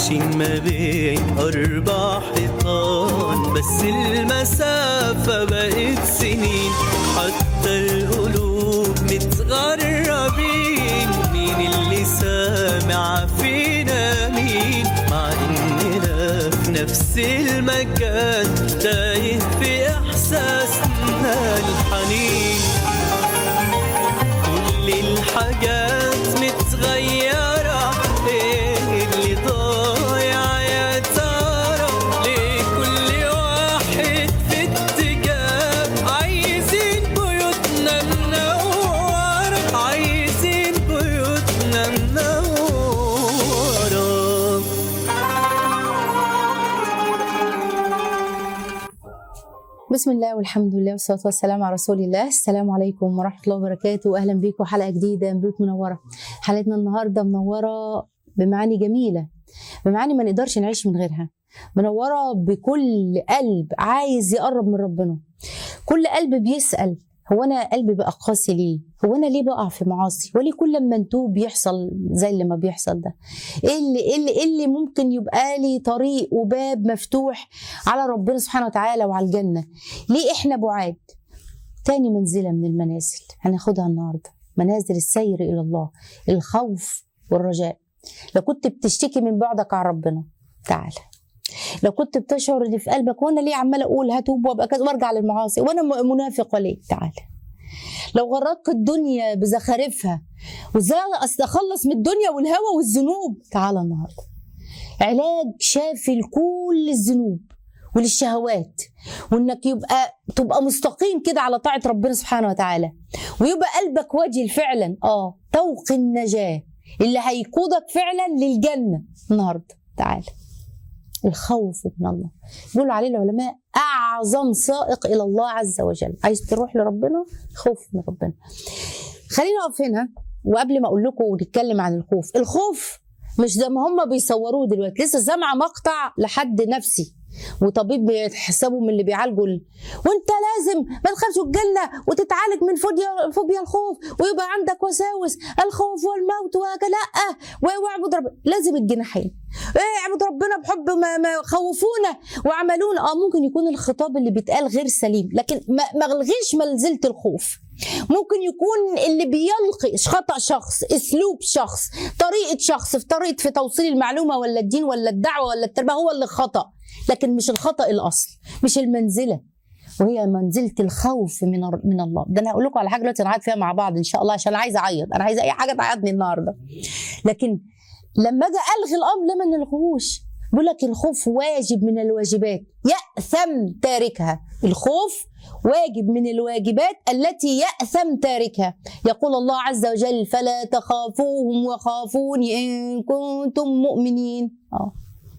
عايشين ما بين أربع حيطان بس المسافة بقت سنين حتى القلوب متغربين مين اللي سامع فينا مين مع إننا في نفس المكان تايه في إحساسنا الحنين كل الحاجات متغيرة ايه اللي ضايع يا ترى ليه كل واحد في اتجاه عايزين بيوتنا منورة عايزين بيوتنا منورة بسم الله والحمد لله والصلاة والسلام على رسول الله السلام عليكم ورحمة الله وبركاته أهلا بيكم حلقة جديدة من بيوت منورة حلقتنا النهاردة منورة بمعاني جميلة بمعاني ما نقدرش نعيش من غيرها منورة بكل قلب عايز يقرب من ربنا كل قلب بيسأل هو انا قلبي بقى قاسي ليه؟ هو انا ليه بقع في معاصي؟ وليه كل لما نتوب بيحصل زي اللي ما بيحصل ده؟ ايه اللي ايه اللي, إيه اللي ممكن يبقى لي طريق وباب مفتوح على ربنا سبحانه وتعالى وعلى الجنه؟ ليه احنا بعاد؟ تاني منزله من المنازل هناخدها النهارده منازل السير الى الله الخوف والرجاء لو كنت بتشتكي من بعدك عن ربنا تعالى لو كنت بتشعر اللي في قلبك وانا ليه عمال اقول هتوب وابقى كذا وارجع للمعاصي وانا م- منافق وليه تعالى لو غرتك الدنيا بزخارفها وازاي اخلص من الدنيا والهوى والذنوب تعالى النهارده علاج شافي لكل الذنوب وللشهوات وانك يبقى تبقى مستقيم كده على طاعه ربنا سبحانه وتعالى ويبقى قلبك وجل فعلا اه طوق النجاه اللي هيقودك فعلا للجنه النهارده تعالى الخوف من الله بيقولوا عليه العلماء اعظم سائق الى الله عز وجل عايز تروح لربنا خوف من ربنا خلينا نقف هنا وقبل ما اقول لكم ونتكلم عن الخوف الخوف مش زي ما هم بيصوروه دلوقتي لسه سامعه مقطع لحد نفسي وطبيب بيحسبه من اللي بيعالجوا ال- وانت لازم ما تخافش الجنه وتتعالج من فوبيا فوبيا الخوف ويبقى عندك وساوس الخوف والموت وهكذا لا و- واعبد ربنا لازم الجناحين ايه اعبد ربنا بحب ما, ما خوفونا وعملونا اه ممكن يكون الخطاب اللي بيتقال غير سليم لكن ما ما الغيش منزله الخوف ممكن يكون اللي بيلقي خطا شخص اسلوب شخص طريقه شخص في طريقه في توصيل المعلومه ولا الدين ولا الدعوه ولا التربيه هو اللي خطا لكن مش الخطا الاصل مش المنزله وهي منزله الخوف من من الله ده انا هقول لكم على حاجه دلوقتي نعيط فيها مع بعض ان شاء الله عشان عايزه اعيط انا عايزه اي حاجه تعيطني النهارده لكن لما اجي الغي الامر لا ما نلغوش بيقول لك الخوف واجب من الواجبات يأثم تاركها الخوف واجب من الواجبات التي يأثم تاركها يقول الله عز وجل فلا تخافوهم وخافوني إن كنتم مؤمنين اه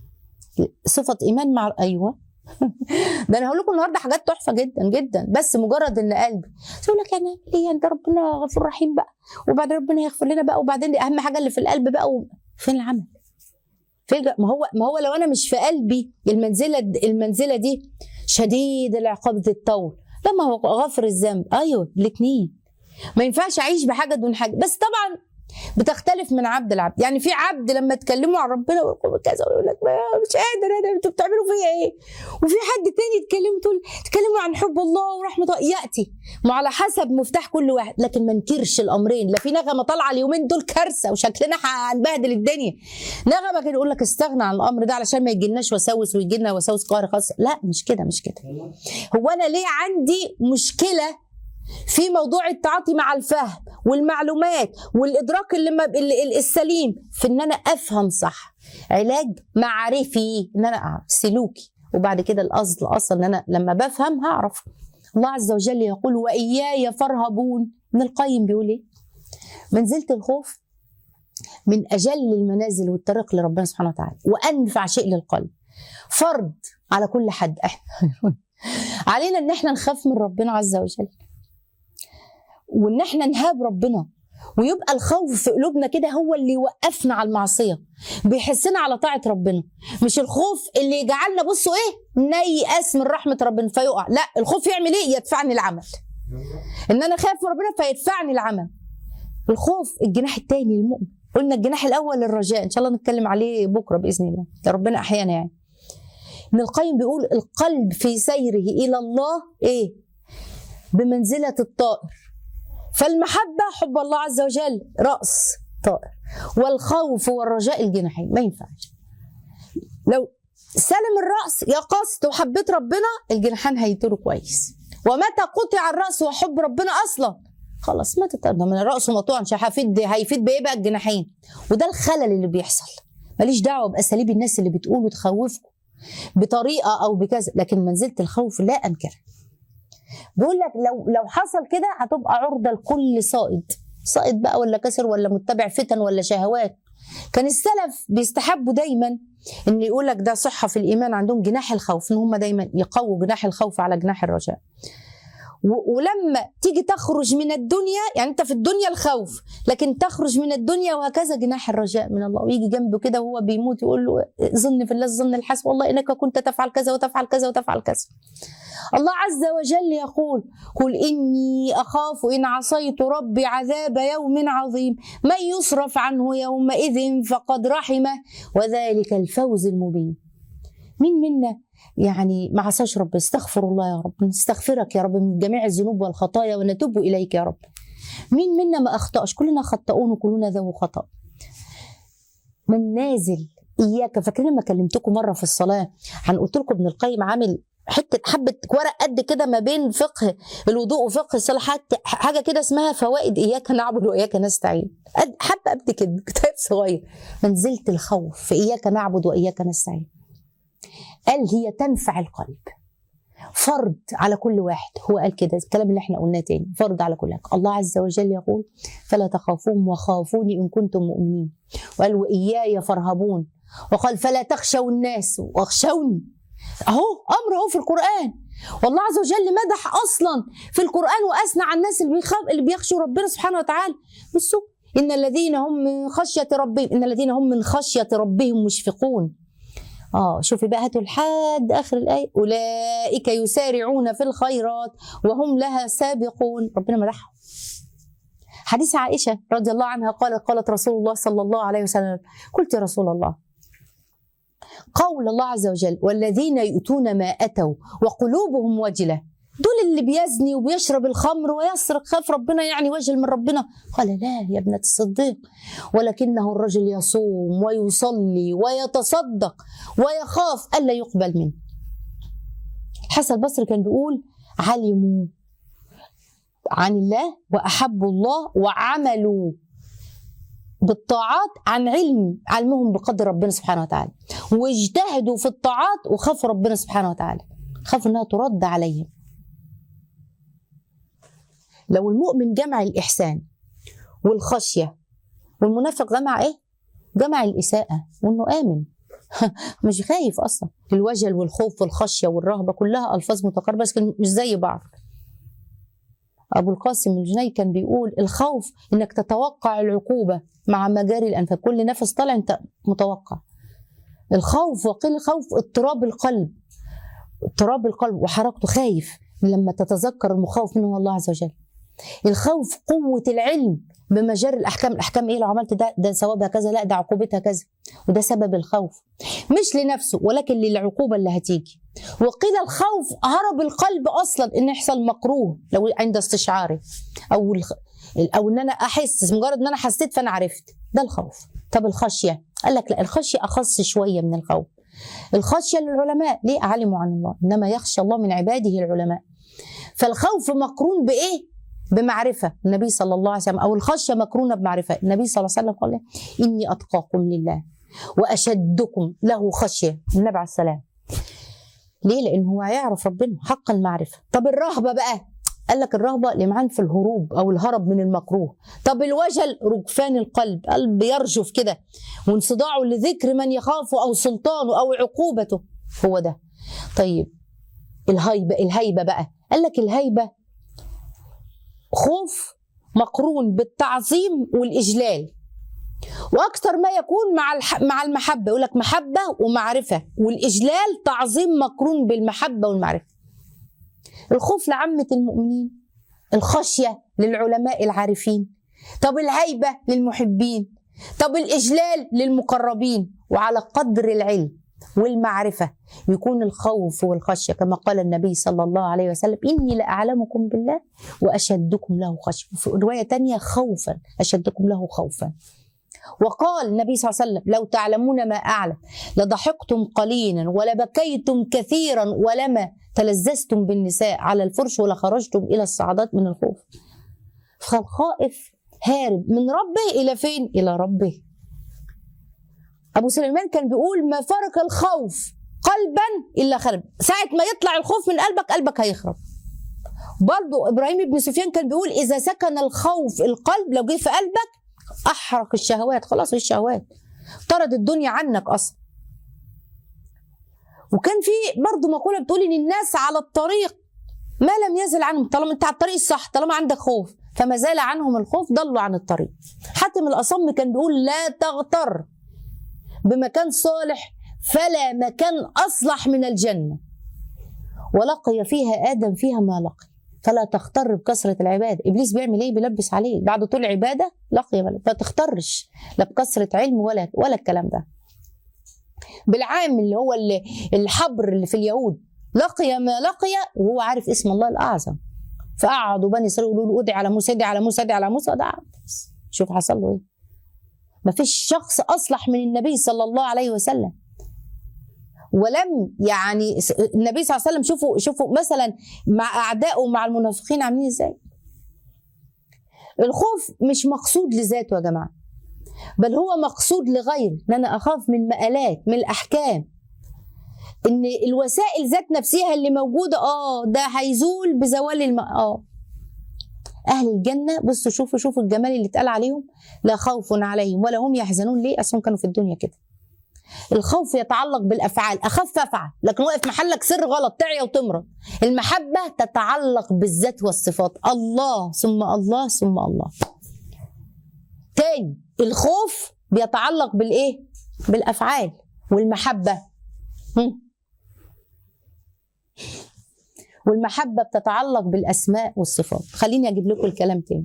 صفة إيمان مع أيوة ده أنا هقول لكم النهاردة حاجات تحفة جدا جدا بس مجرد إن قلبي بس يقول لك يعني إيه يعني ده ربنا غفور رحيم بقى وبعدين ربنا هيغفر لنا بقى وبعدين أهم حاجة اللي في القلب بقى و... فين العمل؟ فين الج- ما هو ما هو لو أنا مش في قلبي المنزلة المنزلة دي شديد العقاب ذي الطول لما هو غفر الذنب أيوه الاتنين ما ينفعش أعيش بحاجة دون حاجة بس طبعا بتختلف من عبد العبد يعني في عبد لما تكلموا عن ربنا ويقول كذا ويقول لك ما- مش قادر انا انتوا بتعملوا فيا ايه وفي حد تاني تكلموا تقول تكلموا عن حب الله ورحمه الله ياتي ما على حسب مفتاح كل واحد لكن ما نكرش الامرين لا في نغمه طالعه اليومين دول كارثه وشكلنا هنبهدل الدنيا نغمه كده يقول لك استغنى عن الامر ده علشان ما يجيلناش وساوس ويجي لنا وساوس قهر خاصه لا مش كده مش كده هو انا ليه عندي مشكله في موضوع التعاطي مع الفهم والمعلومات والادراك اللي ما اللي اللي- السليم في ان انا افهم صح علاج معرفي ان انا اعرف سلوكي وبعد كده الاصل اصلا ان انا لما بفهم هعرف الله عز وجل يقول واياي فارهبون ابن القيم بيقول ايه منزله الخوف من اجل المنازل والطريق لربنا سبحانه وتعالى وانفع شيء للقلب فرض على كل حد احنا علينا ان احنا نخاف من ربنا عز وجل وان احنا نهاب ربنا ويبقى الخوف في قلوبنا كده هو اللي يوقفنا على المعصيه بيحسنا على طاعه ربنا مش الخوف اللي يجعلنا بصوا ايه نيأس من رحمه ربنا فيقع لا الخوف يعمل ايه يدفعني العمل ان انا خايف من ربنا فيدفعني العمل الخوف الجناح التاني للمؤمن قلنا الجناح الاول الرجاء ان شاء الله نتكلم عليه بكره باذن الله يا ربنا احيانا يعني ابن القيم بيقول القلب في سيره الى الله ايه بمنزله الطائر فالمحبه حب الله عز وجل راس طائر والخوف والرجاء الجناحين ما ينفعش لو سلم الراس يقصت وحبيت ربنا الجناحان هيطيروا كويس ومتى قطع الراس وحب ربنا اصلا خلاص ما تتقدم من الراس مقطوع مش هيفيد هيفيد بايه بقى الجناحين وده الخلل اللي بيحصل ماليش دعوه باساليب الناس اللي بتقول وتخوفكم بطريقه او بكذا لكن منزله الخوف لا انكرها بيقول لك لو لو حصل كده هتبقى عرضه لكل صائد صائد بقى ولا كسر ولا متبع فتن ولا شهوات كان السلف بيستحبوا دايما ان يقول لك ده صحه في الايمان عندهم جناح الخوف ان هم دايما يقووا جناح الخوف على جناح الرجاء و- ولما تيجي تخرج من الدنيا يعني انت في الدنيا الخوف لكن تخرج من الدنيا وهكذا جناح الرجاء من الله ويجي جنبه كده وهو بيموت يقول له ظن في الله ظن الحسن والله انك كنت تفعل كذا وتفعل كذا وتفعل كذا الله عز وجل يقول قل إني أخاف إن عصيت ربي عذاب يوم عظيم من يصرف عنه يومئذ فقد رحمه وذلك الفوز المبين مين منا يعني ما عصاش رب استغفر الله يا رب نستغفرك يا رب من جميع الذنوب والخطايا ونتوب إليك يا رب مين منا ما أخطأش كلنا خطاؤون وكلنا ذو خطأ من نازل إياك فاكرين لما كلمتكم مرة في الصلاة عن قلت لكم ابن القيم عامل حته حبه ورق قد كده ما بين فقه الوضوء وفقه الصلاه حتى حاجه كده اسمها فوائد اياك نعبد واياك نستعين قد حبه قد كده كتاب صغير منزله الخوف في اياك نعبد واياك نستعين قال هي تنفع القلب فرض على كل واحد هو قال كده الكلام اللي احنا قلناه تاني فرض على كل واحد الله عز وجل يقول فلا تخافوهم وخافوني ان كنتم مؤمنين وقال واياي فارهبون وقال فلا تخشوا الناس واخشوني اهو امر اهو في القران والله عز وجل مدح اصلا في القران واثنى على الناس اللي بيخاف اللي بيخشوا ربنا سبحانه وتعالى بصوا ان الذين هم من خشيه ربهم ان الذين هم من خشيه ربهم مشفقون اه شوفي بقى هاتوا لحد اخر الايه اولئك يسارعون في الخيرات وهم لها سابقون ربنا مدحهم حديث عائشه رضي الله عنها قالت قالت رسول الله صلى الله عليه وسلم قلت يا رسول الله قول الله عز وجل والذين يؤتون ما اتوا وقلوبهم وجله دول اللي بيزني وبيشرب الخمر ويسرق خاف ربنا يعني وجل من ربنا قال لا يا ابنة الصديق ولكنه الرجل يصوم ويصلي ويتصدق ويخاف ألا يقبل منه الحسن البصري كان بيقول علموا عن الله وأحبوا الله وعملوا بالطاعات عن علم علمهم بقدر ربنا سبحانه وتعالى واجتهدوا في الطاعات وخافوا ربنا سبحانه وتعالى خافوا انها ترد عليهم لو المؤمن جمع الإحسان والخشية والمنافق جمع إيه؟ جمع الإساءة وإنه آمن مش خايف أصلا الوجل والخوف والخشية والرهبة كلها ألفاظ متقاربة بس مش زي بعض أبو القاسم الجني كان بيقول الخوف إنك تتوقع العقوبة مع مجاري الأنفاس كل نفس طالع أنت متوقع الخوف وقيل الخوف اضطراب القلب اضطراب القلب وحركته خايف لما تتذكر المخاوف منه الله عز وجل الخوف قوة العلم بمجال الأحكام الأحكام إيه لو عملت ده ده ثوابها كذا لا ده عقوبتها كذا وده سبب الخوف مش لنفسه ولكن للعقوبة اللي هتيجي وقيل الخوف هرب القلب أصلا إن يحصل مكروه لو عند استشعاره أو الخ... أو إن أنا أحس مجرد إن أنا حسيت فأنا عرفت ده الخوف طب الخشية قال لك لا الخشية أخص شوية من الخوف الخشية للعلماء ليه علموا عن الله إنما يخشى الله من عباده العلماء فالخوف مقرون بإيه بمعرفة النبي صلى الله عليه وسلم أو الخشية مقرونة بمعرفة النبي صلى الله عليه وسلم قال إني أتقاكم لله وأشدكم له خشية النبي عليه السلام ليه لأن هو هيعرف ربنا حق المعرفة طب الرهبة بقى قال لك الرهبة لمعان في الهروب أو الهرب من المكروه طب الوجل رجفان القلب قلب يرجف كده وانصداعه لذكر من يخافه أو سلطانه أو عقوبته هو ده طيب الهيبة الهيبة بقى قال لك الهيبة خوف مقرون بالتعظيم والإجلال واكثر ما يكون مع الح... مع المحبه يقول لك محبه ومعرفه والاجلال تعظيم مقرون بالمحبه والمعرفه الخوف لعامه المؤمنين الخشيه للعلماء العارفين طب الهيبه للمحبين طب الاجلال للمقربين وعلى قدر العلم والمعرفه يكون الخوف والخشيه كما قال النبي صلى الله عليه وسلم اني لاعلمكم بالله واشدكم له خشيه وفي روايه تانية خوفا اشدكم له خوفا وقال النبي صلى الله عليه وسلم لو تعلمون ما اعلم لضحكتم قليلا ولبكيتم كثيرا ولما تلذذتم بالنساء على الفرش ولخرجتم الى الصعدات من الخوف فالخائف هارب من ربه الى فين الى ربه ابو سليمان كان بيقول ما فرق الخوف قلبا الا خرب ساعه ما يطلع الخوف من قلبك قلبك هيخرب برضو ابراهيم بن سفيان كان بيقول اذا سكن الخوف القلب لو جه في قلبك احرق الشهوات خلاص الشهوات طرد الدنيا عنك اصلا وكان في برضو مقوله بتقول ان الناس على الطريق ما لم يزل عنهم طالما انت على الطريق الصح طالما عندك خوف فما زال عنهم الخوف ضلوا عن الطريق حاتم الاصم كان بيقول لا تغتر بمكان صالح فلا مكان اصلح من الجنه ولقي فيها ادم فيها ما لقي فلا تغتر بكثره العباده ابليس بيعمل ايه بيلبس عليه بعد طول عباده لقي ما ما تغترش لا بكثره علم ولا ولا الكلام ده بالعام اللي هو اللي الحبر اللي في اليهود لقي ما لقي وهو عارف اسم الله الاعظم فقعدوا بني اسرائيل يقولوا له ادعي على موسى ادعي على موسى ادعي على موسى ده قعد. شوف حصل له ايه ما فيش شخص اصلح من النبي صلى الله عليه وسلم ولم يعني س- النبي صلى الله عليه وسلم شوفوا شوفوا مثلا مع اعدائه ومع المنافقين عاملين ازاي الخوف مش مقصود لذاته يا جماعه بل هو مقصود لغير ان انا اخاف من مآلات من الاحكام ان الوسائل ذات نفسها اللي موجوده اه ده هيزول بزوال الم... اه اهل الجنه بصوا شوفوا شوفوا الجمال اللي اتقال عليهم لا خوف عليهم ولا هم يحزنون ليه اصلا كانوا في الدنيا كده الخوف يتعلق بالافعال اخف افعل لكن واقف محلك سر غلط تعيا وتمرض المحبه تتعلق بالذات والصفات الله ثم الله ثم الله تاني الخوف بيتعلق بالايه بالافعال والمحبه هم. والمحبه بتتعلق بالاسماء والصفات خليني اجيب لكم الكلام تاني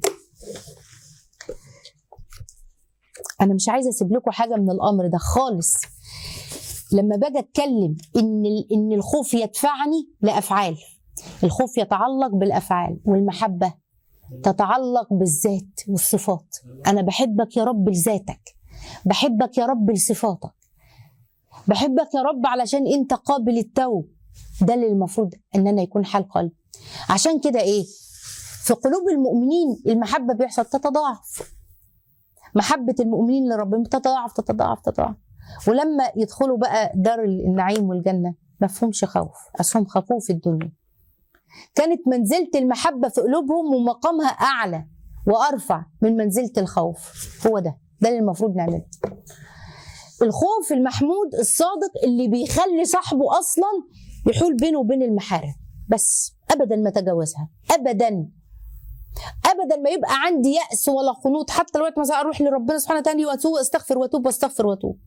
انا مش عايزه اسيب لكم حاجه من الامر ده خالص لما باجي اتكلم ان ال- ان الخوف يدفعني لافعال الخوف يتعلق بالافعال والمحبه تتعلق بالذات والصفات انا بحبك يا رب لذاتك بحبك يا رب لصفاتك بحبك يا رب علشان انت قابل التوب ده اللي المفروض ان انا يكون حال قلبي عشان كده ايه في قلوب المؤمنين المحبه بيحصل تتضاعف محبه المؤمنين لربهم تتضاعف تتضاعف تتضاعف ولما يدخلوا بقى دار النعيم والجنه ما فيهمش خوف اصلهم خافوا في الدنيا كانت منزله المحبه في قلوبهم ومقامها اعلى وارفع من منزله الخوف هو ده ده اللي المفروض نعمله الخوف المحمود الصادق اللي بيخلي صاحبه اصلا يحول بينه وبين المحارم بس ابدا ما تجاوزها ابدا ابدا ما يبقى عندي ياس ولا قنوط حتى لو مثلا اروح لربنا سبحانه وتعالى واتوب استغفر واتوب واستغفر واتوب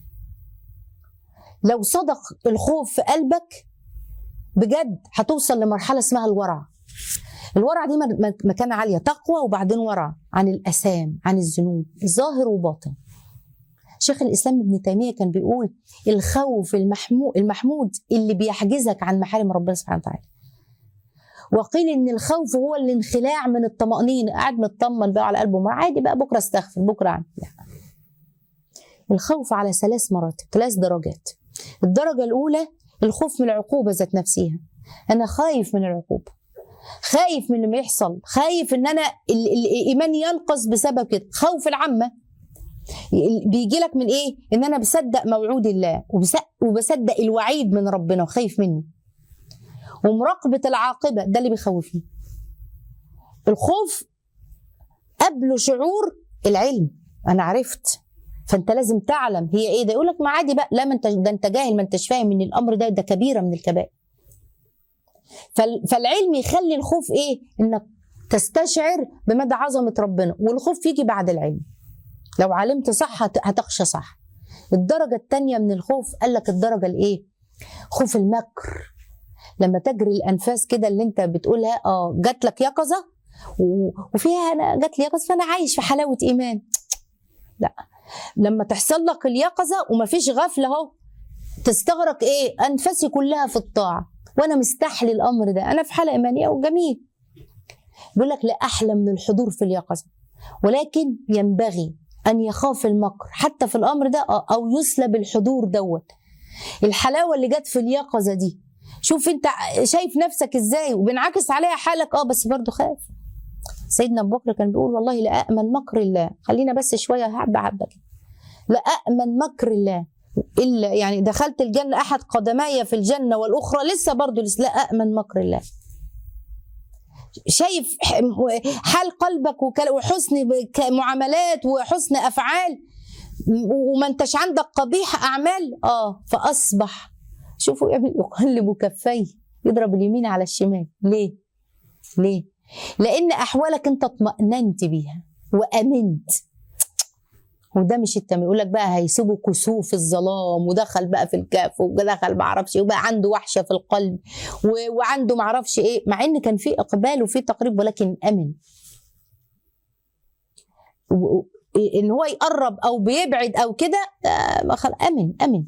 لو صدق الخوف في قلبك بجد هتوصل لمرحله اسمها الورع الورع دي م- م- مكانه عاليه تقوى وبعدين ورع عن الاثام عن الذنوب ظاهر وباطن شيخ الاسلام ابن تيميه كان بيقول الخوف المحمود المحمود اللي بيحجزك عن محارم ربنا سبحانه وتعالى وقيل ان الخوف هو الانخلاع من الطمانينه قاعد مطمن بقى على قلبه ما عادي بقى بكره استغفر بكره اعمل لا الخوف على ثلاث مراتب ثلاث درجات الدرجه الاولى الخوف من العقوبه ذات نفسها انا خايف من العقوبه خايف من اللي ما يحصل خايف ان انا ال- ال- الايمان ينقص بسبب كده خوف العامه بيجي لك من ايه ان انا بصدق موعود الله وبص- وبصدق الوعيد من ربنا وخايف منه ومراقبه العاقبه ده اللي بيخوفني الخوف قبله شعور العلم انا عرفت فانت لازم تعلم هي ايه ده يقول لك ما عادي بقى لا ما انت ده انت جاهل ما انتش فاهم ان الامر ده ده كبيره من الكبائر فال- فالعلم يخلي الخوف ايه انك تستشعر بمدى عظمه ربنا والخوف يجي بعد العلم لو علمت صح هت- هتخشى صح الدرجه الثانيه من الخوف قال لك الدرجه الايه خوف المكر لما تجري الانفاس كده اللي انت بتقولها اه جات لك يقظه و- وفيها انا جات لي يقظه فانا عايش في حلاوه ايمان لا لما تحصل لك اليقظه ومفيش غفله اهو تستغرق ايه انفاسي كلها في الطاعه وانا مستحلي الامر ده انا في حاله ايمانيه وجميل بيقول لك لا احلى من الحضور في اليقظه ولكن ينبغي ان يخاف المكر حتى في الامر ده او يسلب الحضور دوت الحلاوه اللي جت في اليقظه دي شوف انت شايف نفسك ازاي وبينعكس عليها حالك اه بس برضه خاف سيدنا ابو بكر كان بيقول والله لا امن مكر الله خلينا بس شويه حبه حبه كده لا امن مكر الله الا يعني دخلت الجنه احد قدمي في الجنه والاخرى لسه برضه لسه لا امن مكر الله شايف حال قلبك وكل- وحسن ك- معاملات وحسن افعال وما انتش عندك قبيح اعمال اه فاصبح شوفوا يعمل يقلب كفيه يضرب اليمين على الشمال ليه ليه لان احوالك انت اطمأننت بيها وامنت وده مش التمام يقول لك بقى هيسيبوا كسوف الظلام ودخل بقى في الكهف ودخل ما اعرفش وبقى عنده وحشه في القلب و- وعنده ما اعرفش ايه مع ان كان في اقبال وفي تقريب ولكن امن و- و- ان هو يقرب او بيبعد او كده آه، ما خل- امن امن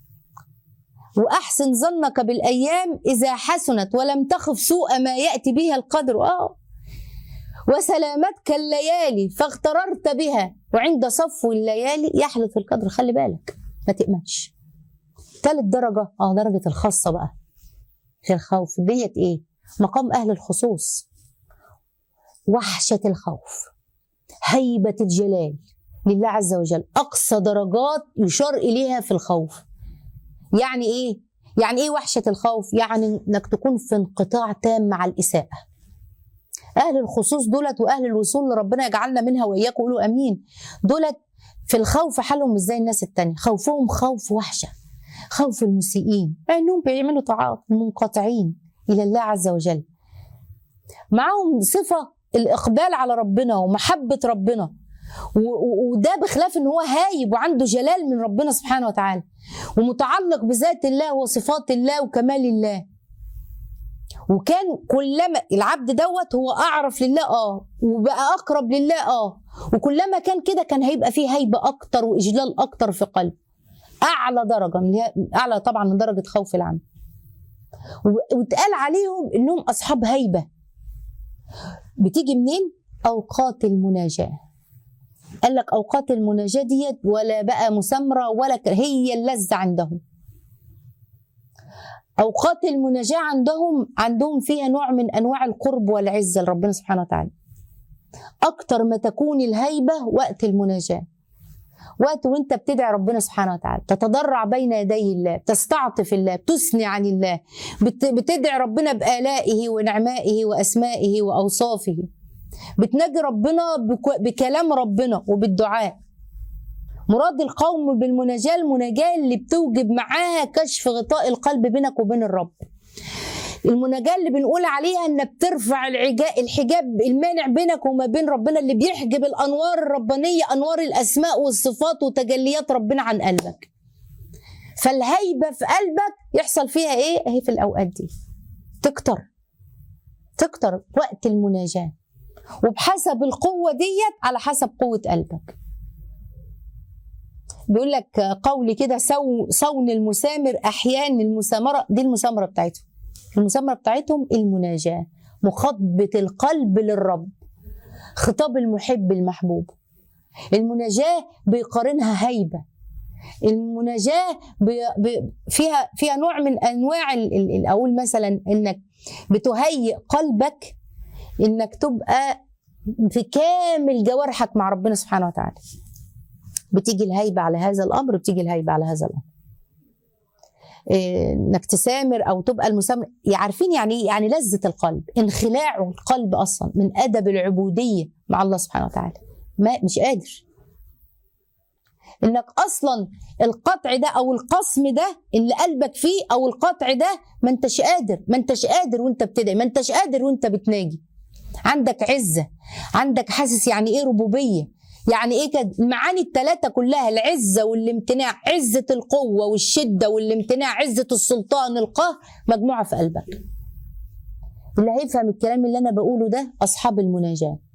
واحسن ظنك بالايام اذا حسنت ولم تخف سوء ما ياتي بها القدر اه وسلامتك الليالي فاغتررت بها وعند صفو الليالي يحلف القدر خلي بالك ما تأمنش ثالث درجة اه درجة الخاصة بقى في الخوف ديت ايه مقام أهل الخصوص وحشة الخوف هيبة الجلال لله عز وجل أقصى درجات يشار إليها في الخوف يعني ايه يعني ايه وحشة الخوف يعني انك تكون في انقطاع تام مع الإساءة اهل الخصوص دولت واهل الوصول لربنا يجعلنا منها واياكم قولوا امين دولت في الخوف حالهم مش زي الناس التانية خوفهم خوف وحشه خوف المسيئين مع انهم بيعملوا طاعات منقطعين الى الله عز وجل معاهم صفه الاقبال على ربنا ومحبه ربنا و- و- وده بخلاف ان هو هايب وعنده جلال من ربنا سبحانه وتعالى ومتعلق بذات الله وصفات الله وكمال الله وكان كلما العبد دوت هو اعرف لله اه وبقى اقرب لله اه وكلما كان كده كان هيبقى فيه هيبه اكتر واجلال اكتر في قلبه اعلى درجه من اعلى طبعا من درجه خوف العبد و- واتقال عليهم انهم اصحاب هيبه بتيجي منين اوقات المناجاه قال لك اوقات المناجاه ديت ولا بقى مسامره ولا ك- هي اللذه عندهم اوقات المناجاه عندهم عندهم فيها نوع من انواع القرب والعزه لربنا سبحانه وتعالى اكتر ما تكون الهيبه وقت المناجاه وقت وانت بتدعي ربنا سبحانه وتعالى تتضرع بين يدي الله تستعطف الله تثني عن الله بت- بتدعي ربنا بآلائه ونعمائه وأسمائه وأوصافه بتناجي ربنا بك- بكلام ربنا وبالدعاء مراد القوم بالمناجاة المناجاة اللي بتوجب معاها كشف غطاء القلب بينك وبين الرب المناجاة اللي بنقول عليها انك ترفع العجاء الحجاب المانع بينك وما بين ربنا اللي بيحجب الانوار الربانية انوار الاسماء والصفات وتجليات ربنا عن قلبك فالهيبة في قلبك يحصل فيها ايه اهي في الاوقات دي تكتر تكتر وقت المناجاة وبحسب القوة ديت على حسب قوة قلبك بيقول لك قولي كده سو صون المسامر احيان المسامره دي المسامره بتاعتهم المسامره بتاعتهم المناجاه مخاطبه القلب للرب خطاب المحب المحبوب المناجاه بيقارنها هيبه المناجاه بي بي فيها فيها نوع من انواع ال- ال- ال- اقول مثلا انك بتهيئ قلبك انك تبقى في كامل جوارحك مع ربنا سبحانه وتعالى بتيجي الهيبه على هذا الامر بتيجي الهيبه على هذا الامر إيه، انك تسامر او تبقى المسامر عارفين يعني ايه يعني لذه القلب انخلاع القلب اصلا من ادب العبوديه مع الله سبحانه وتعالى ما مش قادر انك اصلا القطع ده او القسم ده اللي قلبك فيه او القطع ده ما انتش قادر ما انتش قادر وانت بتدعي ما انتش قادر وانت بتناجي عندك عزه عندك حاسس يعني ايه ربوبيه يعني ايه كده المعاني الثلاثه كلها العزه والامتناع عزه القوه والشده والامتناع عزه السلطان القهر مجموعه في قلبك اللي هيفهم الكلام اللي انا بقوله ده اصحاب المناجاه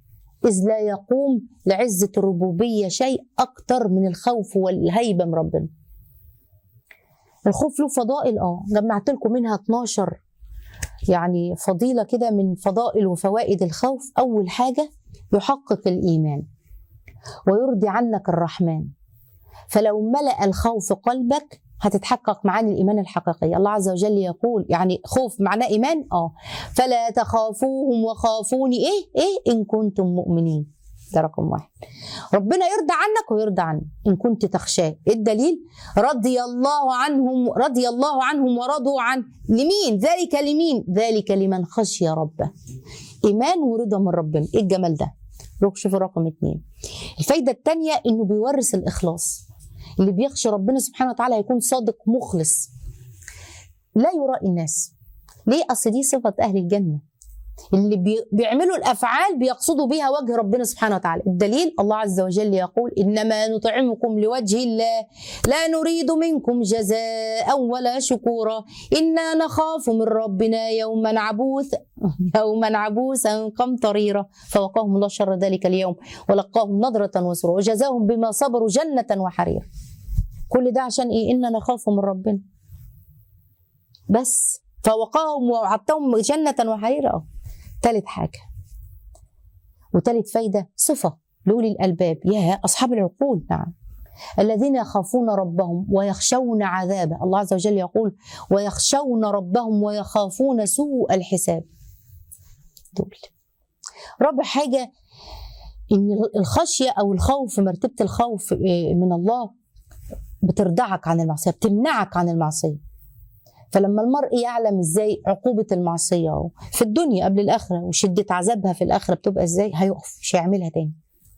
إذ لا يقوم لعزة الربوبية شيء أكتر من الخوف والهيبة من ربنا الخوف له فضائل اه جمعت لكم منها 12 يعني فضيلة كده من فضائل وفوائد الخوف أول حاجة يحقق الإيمان ويرضي عنك الرحمن فلو ملأ الخوف قلبك هتتحقق معاني الإيمان الحقيقية الله عز وجل يقول يعني خوف معناه إيمان آه فلا تخافوهم وخافوني إيه إيه إن كنتم مؤمنين ده رقم واحد ربنا يرضى عنك ويرضى عنك إن كنت تخشاه إيه الدليل رضي الله عنهم رضي الله عنهم ورضوا عن لمين ذلك لمين ذلك لمن خشي ربه إيمان ورضا من ربنا إيه الجمال ده روح شوف رقم اتنين الفايدة التانية إنه بيورث الإخلاص اللي بيخشى ربنا سبحانه وتعالى هيكون صادق مخلص لا يرائي الناس ليه اصل دي صفه اهل الجنه اللي بي بيعملوا الافعال بيقصدوا بها وجه ربنا سبحانه وتعالى الدليل الله عز وجل يقول انما نطعمكم لوجه الله لا نريد منكم جزاء ولا شكورا انا نخاف من ربنا يوما عبوث يوما عبوسا قمطريرا فوقاهم الله شر ذلك اليوم ولقاهم نضرة وسرورا وجزاهم بما صبروا جنة وحريرا كل ده عشان ايه إنا نخاف من ربنا بس فوقاهم ووعدتهم جنة وحريرا تالت حاجة وتالت فايدة صفة لأولي الألباب يا أصحاب العقول نعم الذين يخافون ربهم ويخشون عذابه الله عز وجل يقول ويخشون ربهم ويخافون سوء الحساب دول رابع حاجة إن الخشية أو الخوف مرتبة الخوف من الله بتردعك عن المعصية بتمنعك عن المعصية فلما المرء يعلم ازاي عقوبة المعصية في الدنيا قبل الآخرة وشدة عذابها في الآخرة بتبقى ازاي هيقف مش هيعملها تاني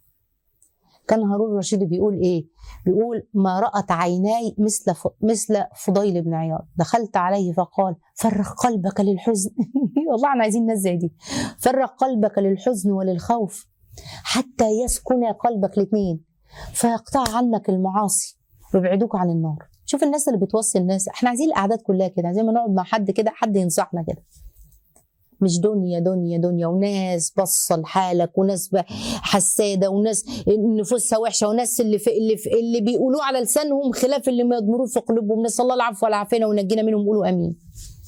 كان هارون الرشيد بيقول ايه بيقول ما رأت عيناي مثل ف... مثل فضيل بن عياض دخلت عليه فقال فرغ قلبك للحزن والله احنا عايزين ناس زي دي فرغ قلبك للحزن وللخوف حتى يسكن قلبك الاثنين فيقطع عنك المعاصي ويبعدوك عن النار شوف الناس اللي بتوصي الناس احنا عايزين الاعداد كلها كده زي ما نقعد مع حد كده حد ينصحنا كده مش دنيا دنيا دنيا وناس بصة لحالك وناس حسادة وناس نفوسها وحشة وناس اللي في اللي في اللي بيقولوه على لسانهم خلاف اللي ما يضمروه في قلوبهم نسأل الله العفو والعافية ونجينا منهم قولوا امين.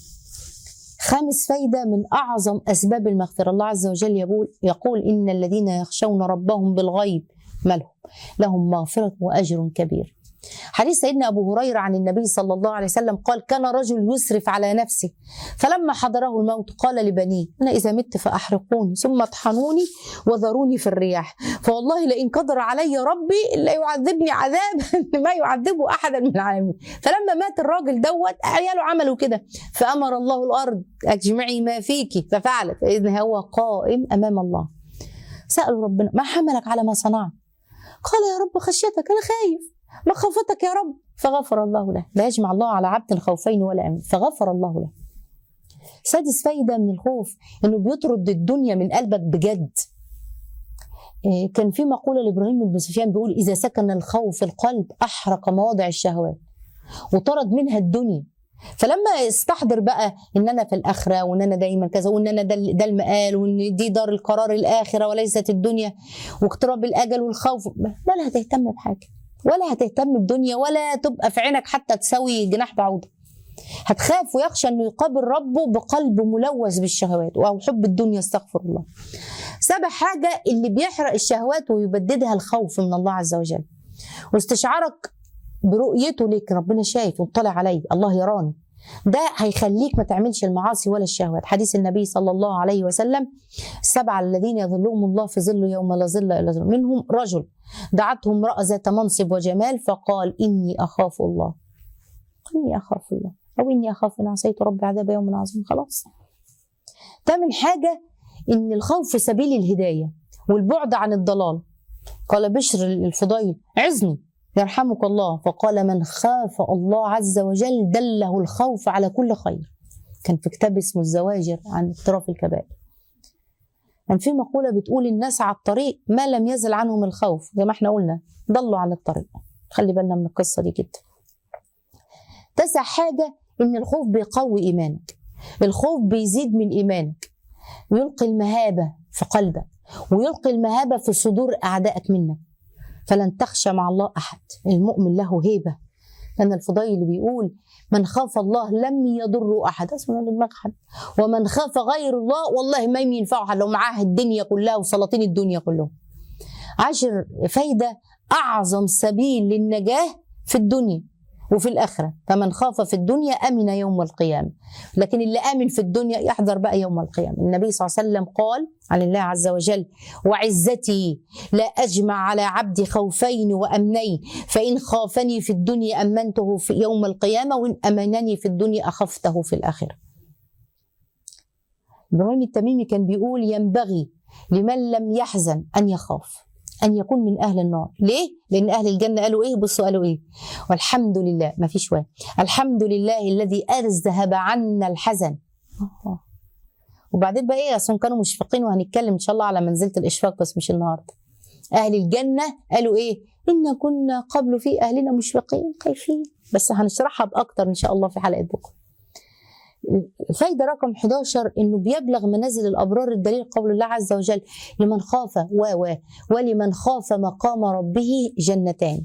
خامس فايدة من أعظم أسباب المغفرة الله عز وجل يقول يقول إن الذين يخشون ربهم بالغيب مالهم لهم مغفرة وأجر كبير حديث سيدنا أبو هريرة عن النبي صلى الله عليه وسلم قال كان رجل يسرف على نفسه فلما حضره الموت قال لبنيه أنا إذا مت فأحرقوني ثم اطحنوني وذروني في الرياح فوالله لئن قدر علي ربي لا يعذبني عذاب ما يعذبه أحدا من العالمين فلما مات الراجل دوت عياله عملوا كده فأمر الله الأرض أجمعي ما فيك ففعلت إذن هو قائم أمام الله سألوا ربنا ما حملك على ما صنعت قال يا رب خشيتك أنا خايف مخافتك يا رب فغفر الله له لا يجمع الله على عبد الخوفين ولا أمين فغفر الله له سادس فايدة من الخوف انه بيطرد الدنيا من قلبك بجد كان في مقولة لإبراهيم بن سفيان بيقول إذا سكن الخوف القلب أحرق مواضع الشهوات وطرد منها الدنيا فلما استحضر بقى ان انا في الاخره وان انا دايما كذا وان انا ده, ده المقال وان دي دار القرار الاخره وليست الدنيا واقتراب الاجل والخوف ولا هتهتم بحاجه ولا هتهتم بدنيا ولا تبقى في عينك حتى تسوي جناح بعوضة هتخاف ويخشى انه يقابل ربه بقلب ملوث بالشهوات او حب الدنيا استغفر الله سابع حاجة اللي بيحرق الشهوات ويبددها الخوف من الله عز وجل واستشعارك برؤيته ليك ربنا شايف ومطلع علي الله يراني ده هيخليك ما تعملش المعاصي ولا الشهوات حديث النبي صلى الله عليه وسلم السبعة الذين يظلهم الله في ظل يوم لا ظل إلا ظل منهم رجل دعته امرأة ذات منصب وجمال فقال إني أخاف الله إني أخاف الله أو إني أخاف إن عصيت ربي عذاب يوم عظيم خلاص تامن حاجة إن الخوف في سبيل الهداية والبعد عن الضلال قال بشر الفضيل عزني يرحمك الله فقال من خاف الله عز وجل دله الخوف على كل خير كان في كتاب اسمه الزواجر عن اقتراف الكبائر كان في مقولة بتقول الناس على الطريق ما لم يزل عنهم الخوف زي ما احنا قلنا ضلوا عن الطريق خلي بالنا من القصة دي جدا تسع حاجة ان الخوف بيقوي ايمانك الخوف بيزيد من ايمانك ويلقي المهابة في قلبك ويلقي المهابة في صدور أعدائك منك فلن تخشى مع الله أحد المؤمن له هيبة لأن الفضيل بيقول من خاف الله لم يضر أحد اسمه دماغ حد ومن خاف غير الله والله ما ينفعه حد لو معاه الدنيا كلها وسلاطين الدنيا كلهم عشر فايدة أعظم سبيل للنجاة في الدنيا وفي الآخرة فمن خاف في الدنيا أمن يوم القيامة لكن اللي آمن في الدنيا يحضر بقى يوم القيامة النبي صلى الله عليه وسلم قال عن الله عز وجل وعزتي لا أجمع على عبدي خوفين وأمنين فإن خافني في الدنيا أمنته في يوم القيامة وإن أمنني في الدنيا أخفته في الآخرة إبراهيم التميمي كان بيقول ينبغي لمن لم يحزن أن يخاف أن يكون من أهل النار ليه؟ لأن أهل الجنة قالوا إيه؟ بصوا قالوا إيه؟ والحمد لله ما فيش واحد الحمد لله الذي أذهب عنا الحزن آه. وبعدين بقى إيه أصلا كانوا مشفقين وهنتكلم إن شاء الله على منزلة الإشفاق بس مش النهاردة أهل الجنة قالوا إيه؟ إن كنا قبل في أهلنا مشفقين خايفين بس هنشرحها بأكتر إن شاء الله في حلقة بكرة الفايدة رقم 11 إنه بيبلغ منازل الأبرار الدليل قول الله عز وجل لمن خاف و و ولمن خاف مقام ربه جنتان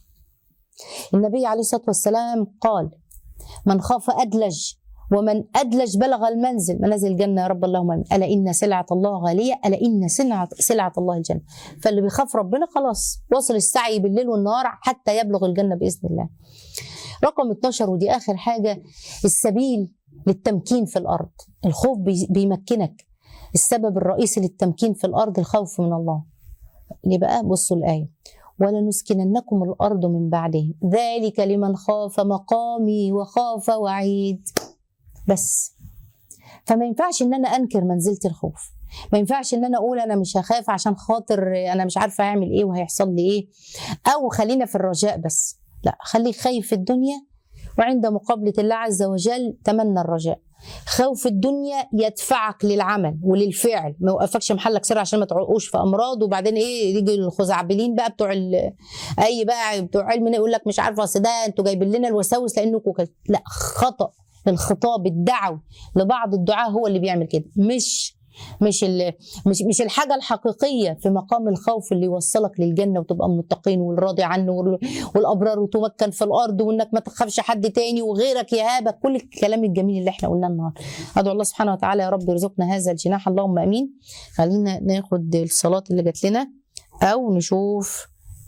النبي عليه الصلاة والسلام قال من خاف أدلج ومن أدلج بلغ المنزل منازل الجنة يا رب اللهم آمين ألا إن سلعة الله غالية ألا إن سلعة, سلعة الله الجنة فاللي بيخاف ربنا خلاص وصل السعي بالليل والنهار حتى يبلغ الجنة بإذن الله رقم 12 ودي آخر حاجة السبيل للتمكين في الأرض الخوف بي- بيمكنك السبب الرئيسي للتمكين في الأرض الخوف من الله ليه بقى بصوا الآية ولنسكننكم الأرض من بعدهم ذلك لمن خاف مقامي وخاف وعيد بس فما ينفعش ان انا انكر منزله الخوف ما ينفعش ان انا اقول انا مش هخاف عشان خاطر انا مش عارفه هعمل ايه وهيحصل لي ايه او خلينا في الرجاء بس لا خليك خايف في الدنيا وعند مقابله الله عز وجل تمنى الرجاء خوف الدنيا يدفعك للعمل وللفعل ما يوقفكش محلك سر عشان ما تعقوش في امراض وبعدين ايه يجي الخزعبلين بقى بتوع ال- اي بقى بتوع علم يقول لك مش عارفه اصل ده انتوا جايبين لنا الوساوس لانكم كده. لا خطا الخطاب الدعوي لبعض الدعاة هو اللي بيعمل كده مش مش ال- مش مش الحاجه الحقيقيه في مقام الخوف اللي يوصلك للجنه وتبقى من المتقين والراضي عنه وال- والابرار وتمكن في الارض وانك ما تخافش حد تاني وغيرك يهابك كل الكلام الجميل اللي احنا قلناه النهارده ادعو الله سبحانه وتعالى يا رب يرزقنا هذا الجناح اللهم امين خلينا ناخد الصلاه اللي جات لنا او نشوف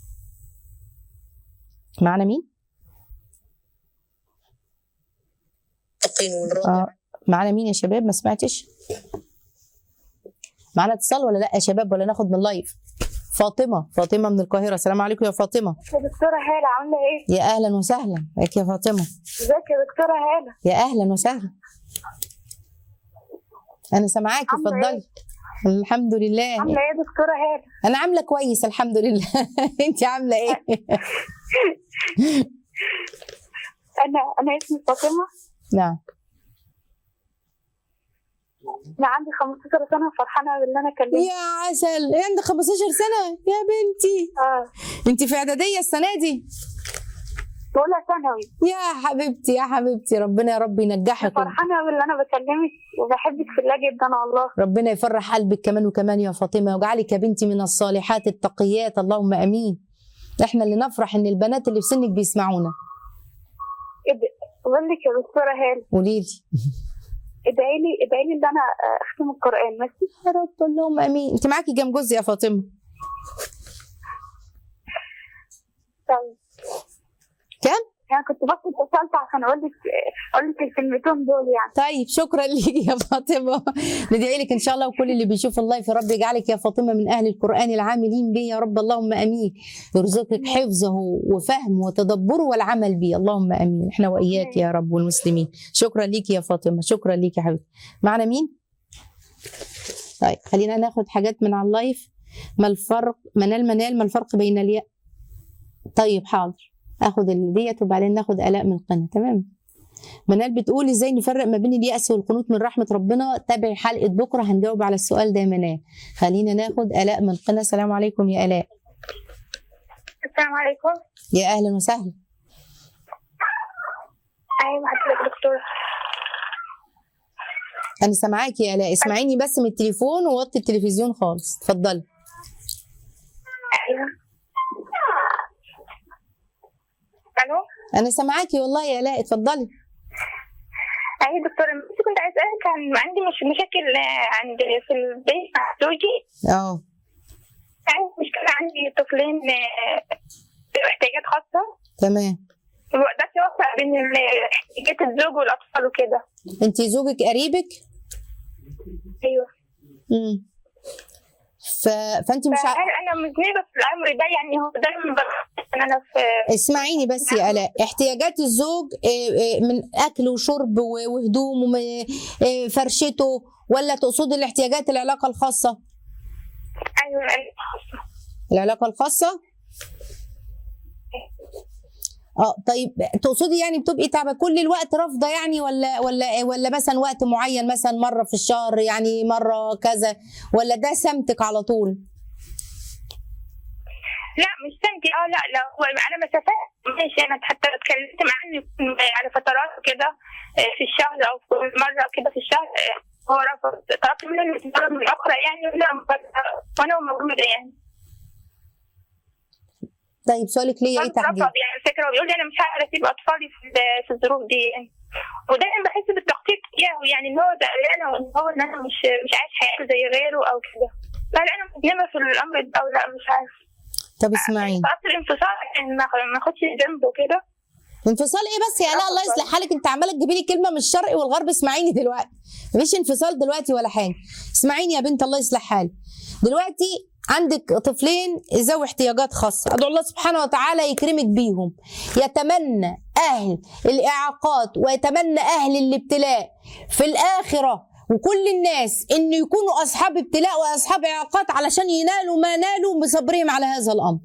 معنا مين؟ اه معنا مين يا شباب ما سمعتش؟ معنا اتصال ولا لا يا شباب ولا ناخد من لايف؟ فاطمه فاطمه من القاهره السلام عليكم يا فاطمه يا دكتورة هالة عاملة ايه؟ يا اهلا وسهلا ازيك يا فاطمه ازيك يا دكتورة هالة؟ يا اهلا وسهلا انا سامعاكي عاملة اتفضلي الحمد لله عاملة ايه يا دكتورة هالة؟ انا عامله كويس الحمد لله انت عامله ايه أنا أنا اسمي فاطمة نعم أنا عندي 15 سنة وفرحانة باللي أنا كلمت يا عسل إيه عندك 15 سنه يا بنتي اه انت في اعداديه السنه دي أولى ثانوي يا حبيبتي يا حبيبتي ربنا يا رب ينجحك فرحانة باللي أنا بكلمك وبحبك في الله جدا والله ربنا يفرح قلبك كمان وكمان يا فاطمه ويجعلك يا بنتي من الصالحات التقيات اللهم امين احنا اللي نفرح ان البنات اللي في سنك بيسمعونا إد- بقول لك يا دكتورة هالة قولي لي ادعي لي ادعي لي إن أنا آه، أختم القرآن ماشي؟ يا رب اللهم امين انت معاكي كام جزء يا فاطمه طيب كام أنا كنت بس اتصلت عشان أقول لك أقول لك الكلمتين دول يعني طيب شكرا ليكي يا فاطمه ندعي لك ان شاء الله وكل اللي بيشوف اللايف يا رب يجعلك يا فاطمه من اهل القران العاملين به يا رب اللهم امين يرزقك حفظه وفهمه وتدبره والعمل به اللهم امين احنا واياك يا رب والمسلمين شكرا ليكي يا فاطمه شكرا ليكي يا حبيبتي معنا مين طيب خلينا ناخد حاجات من على اللايف ما الفرق منال منال ما الفرق بين الياء طيب حاضر اخد ال- ديت وبعدين ناخد الاء من قنا تمام منال بتقول ازاي نفرق ما بين اليأس والقنوط من رحمة ربنا تابعي حلقة بكرة هنجاوب على السؤال ده يا منال خلينا ناخد آلاء من قنا السلام عليكم يا آلاء السلام عليكم يا أهلا وسهلا أيوة حضرتك دكتورة انا سامعاكي يا الاء اسمعيني بس من التليفون ووطي التلفزيون خالص اتفضلي ايوه الو انا سامعاكي والله يا الاء اتفضلي ايوه دكتور بس كنت عايز اسالك عن عندي مش مشاكل آه، عند في البيت مع زوجي اه عندي مشكله عندي طفلين آه، احتياجات خاصه تمام ما بقدرش اوفق بين ال- احتياجات الزوج والاطفال وكده انت زوجك قريبك ايوه امم ف... فانت مش ع... فهل انا مذنبه في الامر ده يعني هو دايما بحس ان انا في اسمعيني بس يا الاء احتياجات الزوج آه، آه، من اكل وشرب و- وهدوم وفرشته ولا تقصدي الاحتياجات العلاقه الخاصه ايوه العلاقه الخاصه اه طيب تقصدي يعني بتبقي تعبه كل الوقت رافضه يعني ولا ولا ولا مثلا وقت معين مثلا مره في الشهر يعني مره كذا ولا ده سمتك على طول لا مش سنتي اه لا لا هو على مسافات ماشي انا حتى اتكلمت معاه إنه على فترات كده آه، في الشهر او كل مره كده في الشهر آه، هو رفض طلبت منه انه يتمرن من الاخرى يعني لا وانا موجوده يعني طيب سؤالك ليا ايه برضه تحديد رفض يعني الفكره وبيقول لي انا مش هقدر اسيب اطفالي في ال- في الظروف دي يعني ودايما بحس بالتخطيط اياه يعني ان هو ده انا وان هو ان انا مش مش عايش حياتي زي غيره او كده فهل انا مذنبه في الامر ده او لا مش عارفه طب اسمعيني سقطت الانفصال عشان ما ما اخدش ذنب وكده انفصال ايه بس يا لا الله يصلح حالك انت عماله تجيبي لي كلمه من الشرق والغرب اسمعيني دلوقتي مفيش انفصال دلوقتي ولا حاجه اسمعيني يا بنت الله يصلح حالك دلوقتي عندك طفلين ذوي احتياجات خاصه ادعو الله سبحانه وتعالى يكرمك بيهم يتمنى اهل الاعاقات ويتمنى اهل الابتلاء في الاخره وكل الناس ان يكونوا اصحاب ابتلاء واصحاب اعاقات علشان ينالوا ما نالوا بصبرهم على هذا الامر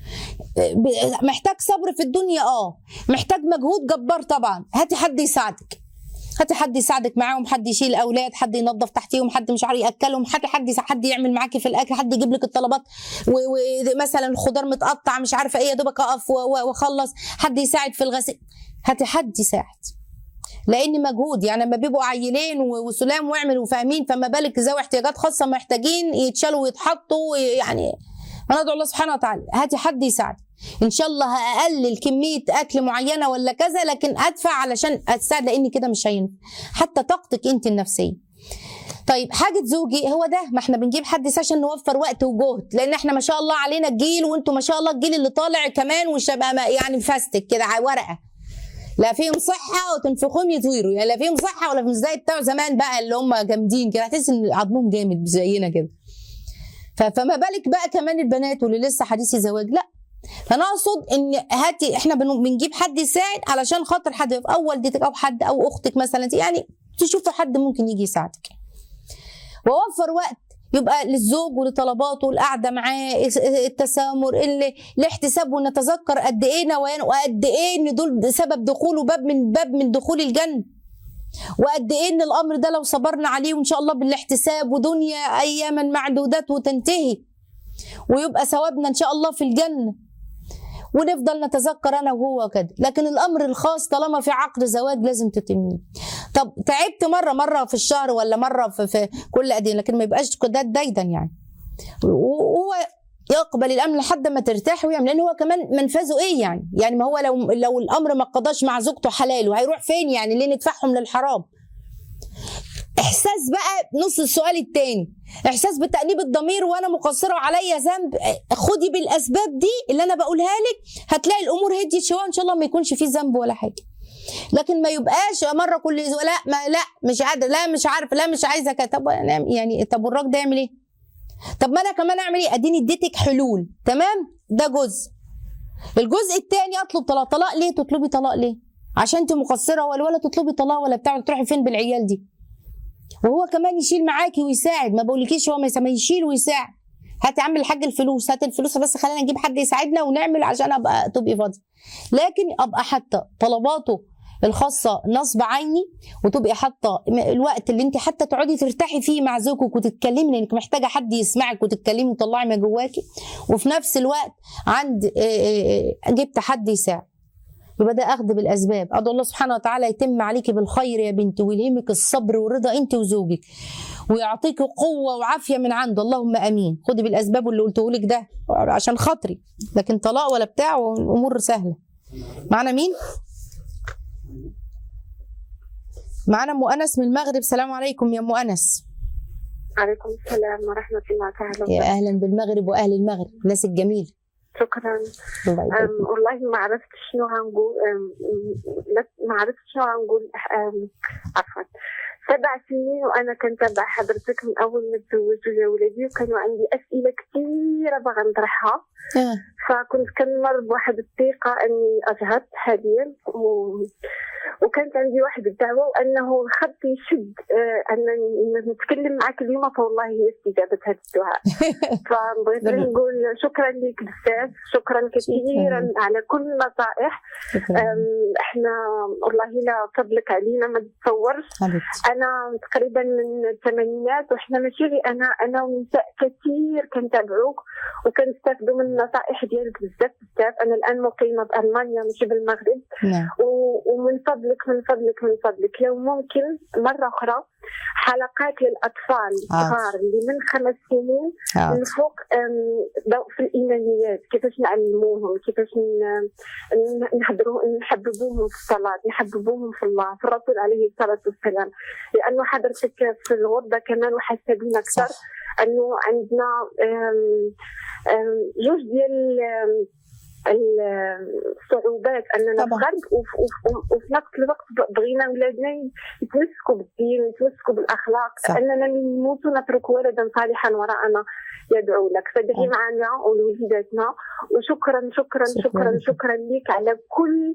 ب- محتاج صبر في الدنيا اه محتاج مجهود جبار طبعا هاتي حد يساعدك هاتي حد يساعدك معاهم حد يشيل اولاد حد ينظف تحتيهم حد مش عارف ياكلهم حد حد يسا- حد يعمل معاكي في الاكل حد يجيب لك الطلبات ومثلا الخضار متقطع مش عارفه ايه يا دوبك اقف و- و- واخلص حد يساعد في الغسيل هاتي حد يساعد لان مجهود يعني لما بيبقوا عيلين و- وسلام واعمل وفاهمين فما بالك ذوي احتياجات خاصه محتاجين يتشالوا ويتحطوا يعني انا ادعو الله سبحانه وتعالى هاتي حد يساعد ان شاء الله هقلل كميه اكل معينه ولا كذا لكن ادفع علشان اساعد لان كده مش هينفع حتى طاقتك انت النفسيه طيب حاجه زوجي هو ده ما احنا بنجيب حد يساعد عشان نوفر وقت وجهد لان احنا ما شاء الله علينا الجيل وانتم ما شاء الله الجيل اللي طالع كمان مش هيبقى ما- يعني مفستك كده ع- ورقه لا فيهم صحه وتنفخهم يطيروا يعني لا فيهم صحه ولا فيهم زي بتوع زمان بقى اللي هم جامدين كده هتحس ان عظمهم جامد زينا كده ف- فما بالك بقى كمان البنات واللي لسه حديثي زواج لا فانا اقصد ان هاتي احنا بن- بنجيب حد يساعد علشان خاطر حد او والدتك او حد او اختك مثلا يعني تشوفوا حد ممكن يجي يساعدك ووفر وقت يبقى للزوج ولطلباته القعده معاه التسامر اللي الاحتساب ونتذكر قد ايه نوان وقد ايه ان دول سبب دخوله باب من باب من دخول الجنه وقد ايه ان الامر ده لو صبرنا عليه وان شاء الله بالاحتساب ودنيا اياما معدودات وتنتهي ويبقى ثوابنا ان شاء الله في الجنه ونفضل نتذكر انا وهو كده لكن الامر الخاص طالما في عقد زواج لازم تتميه طب تعبت مره مره في الشهر ولا مره في, في كل قد إيه؟ لكن ما يبقاش ده دايدا يعني وهو يقبل الامر لحد ما ترتاح ويعمل لان هو كمان منفذه ايه يعني يعني ما هو لو لو الامر ما قضاش مع زوجته حلال وهيروح فين يعني ليه ندفعهم للحرام احساس بقى نص السؤال التاني احساس بتانيب الضمير وانا مقصره وعليا ذنب خدي بالاسباب دي اللي انا بقولها لك هتلاقي الامور هديت شويه ان شاء الله ما يكونش فيه ذنب ولا حاجه لكن ما يبقاش مره كل اسبوع لا ما لا مش قادر لا مش عارف لا مش عايزه كده طب يعني طب والراجل ده يعمل ايه؟ طب ما انا كمان اعمل ايه؟ اديني اديتك حلول تمام؟ ده جزء الجزء الثاني اطلب طلاق طلاق ليه؟ تطلبي طلاق ليه؟ عشان انت مقصره ولا ولا تطلبي طلاق ولا بتاع تروحي فين بالعيال دي؟ وهو كمان يشيل معاكي ويساعد ما بقولكيش هو ما يسا- ما يشيل ويساعد هات يا عم الحاج الفلوس هات الفلوس بس خلينا نجيب حد يساعدنا ونعمل عشان ابقى تبقي فاضيه لكن ابقى حتى طلباته الخاصه نصب عيني وتبقي حاطه م- الوقت اللي انت حتى تقعدي ترتاحي فيه مع زوجك وتتكلمي لانك محتاجه حد يسمعك وتتكلمي وتطلعي ما جواكي وفي نفس الوقت عند آه، آه، آه، جبت حد يساعد يبقى ده اخذ بالاسباب ادعو الله سبحانه وتعالى يتم عليكي بالخير يا بنتي ويلهمك الصبر والرضا انت وزوجك ويعطيك قوه وعافيه من عنده اللهم امين خدي بالاسباب اللي قلته لك ده عشان خاطري لكن طلاق ولا بتاع امور سهله معنا مين معنا ام انس من المغرب سلام عليكم يا ام انس عليكم السلام ورحمة الله تعالى يا وبركاته اهلا بالمغرب واهل المغرب الناس الجميله شكرا الله يبارك أم والله ما عرفت شنو هنقول أم، م- ما عرفت شنو هنقول أم، عفوا سبع سنين وانا كنت اتابع حضرتك من اول ما تزوجت ويا ولادي وكانوا عندي اسئله كثيره باغا نطرحها آه. فكنت كنمر بواحد الثقه اني اجهضت حاليا و... وكانت عندي واحد الدعوه وانه الخط يشد آه، ان نتكلم معك اليوم فوالله هي استجابه هذا الدعاء فبغيت نعم. نقول شكرا لك بزاف شكرا كثيرا على كل النصائح شكرا أم، احنا والله لا فضلك علينا ما تتصورش حبيبتي انا تقريبا من الثمانينات واحنا ماشي غير انا انا ونساء كثير كنتابعوك وكنستافدوا من النصائح ديالك بزاف بزاف انا الان مقيمه بالمانيا ماشي بالمغرب نعم و- ومن فضلك من فضلك من فضلك لو ممكن مرة أخرى حلقات للأطفال آه. الصغار اللي من خمس سنين آه. من فوق أم، ضوء في الإيمانيات كيفاش نعلموهم كيفاش ن- ن- نهضروا نحببوهم في الصلاة نحببوهم في الله في الرسول عليه الصلاة والسلام لأنه حضرتك في الغربة كمان وحاسة بينا أكثر صح انه عندنا أم، أم، جوج ديال أم، ال- الصعوبات اننا في طبعا. غرب وف- وف- وفي نفس الوقت بغينا اولادنا يتمسكوا بالدين ويتمسكوا بالاخلاق صح. اننا من نموت نترك ولدا صالحا وراءنا يدعو لك فدعي آه. معنا ولوليداتنا وشكرا شكرا شكراً شكرا لك. شكرا لك على كل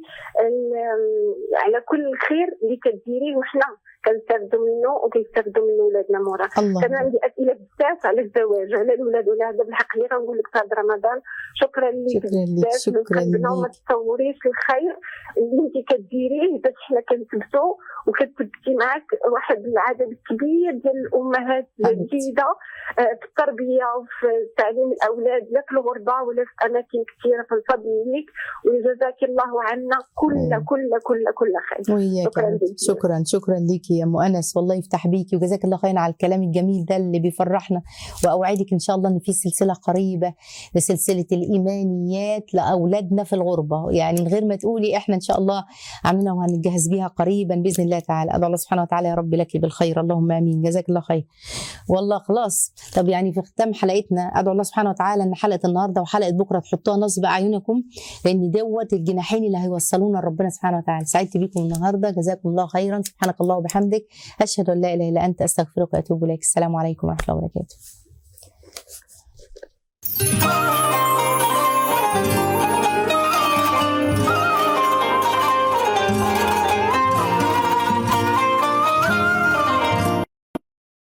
ال- على كل الخير اللي كديريه وحنا كنستافدوا منه وكيستافدوا منه ولادنا مورا الله كان عندي اسئله بزاف على الزواج على الاولاد ولا هذا بالحق اللي غنقول لك بعد رمضان شكرا لك شكرا لك بزاف من شكرا قلبنا وما لك تصوريش الخير اللي انت كديريه باش حنا كنثبتوا وكتثبتي معك واحد العدد كبير ديال الامهات حبيبتي. جيده آه، في التربيه وفي تعليم الاولاد لا في الغربه ولا في اماكن كثيره في الفضل ليك وجزاك الله عنا كل آمين. كل كل كل خير وياك شكراً يا حبيبتي. ليكي. شكرا شكرا ليكي يا ام انس والله يفتح بيكي وجزاك الله خير على الكلام الجميل ده اللي بيفرحنا واوعدك ان شاء الله ان في سلسله قريبه لسلسله الايمانيات لاولادنا في الغربه يعني من غير ما تقولي احنا ان شاء الله عاملينها وهنجهز بيها قريبا باذن الله تعالى ادعو الله سبحانه وتعالى يا رب لك بالخير اللهم امين جزاك الله خير والله خلاص طب يعني في ختام حلقتنا ادعو الله سبحانه وتعالى ان حلقه النهارده وحلقه بكره تحطوها نصب اعينكم لان دوت الجناحين اللي هيوصلونا لربنا سبحانه وتعالى سعدت بيكم النهارده جزاكم الله خيرا سبحانك الله وبحمدك اشهد ان لا اله الا انت استغفرك واتوب اليك السلام عليكم ورحمه الله وبركاته